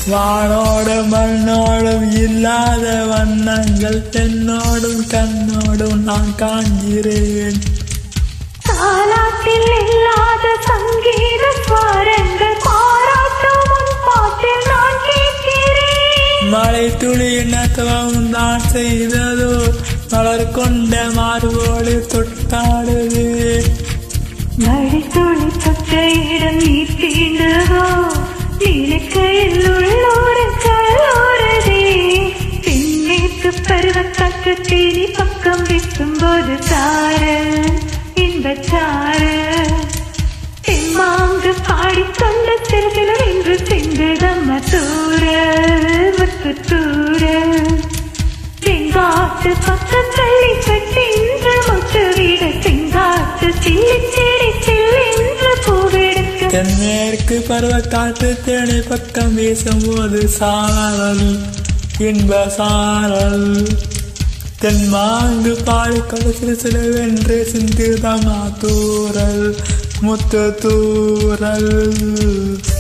வானோடும் மண்ணோடும் இல்லாத வண்ணங்கள் தென்னோடும் கண்ணோடும் நான் காண்கிறேன் தாலாட்டில் இல்லாத சங்கீத ஸ்வரங்கள் பாராட்டும் உன் பாட்டில் நான் கேட்கிறேன் மழை துளி நத்தவம் நான் செய்ததோ மலர் கொண்ட மார்போடு தொட்டாடுது மழை துளி தொட்ட இடம் நீ தீண்டவோ நீலக்கையில் உள்ளோர கல்லோரதே பின்னேற்கு பருவக்காற்று தேனி பக்கம் வீசும்போது சாரல் இன்பச்சாரல் தெம்மாங்கு பாடிக்கொண்ட சிறுகில என்று செங்குதம்ம தூரல் முத்து தூரல் செங்காட்டு பக்கம் தள்ளி கட்டின்ற முத்து வீட செங்காட்டு சில்லி செடி சில்லென்று பூவெடுக்க தென்மேற்கு பருவக்காற்று தேனி பக்கம் வீசும்போது சாரல் இன்ப சாரல் தென்மாங்கு பாடிக்கொண்டு சிறு சிறுவென்று சிந்துதமா தூரல் முத்து தூரல்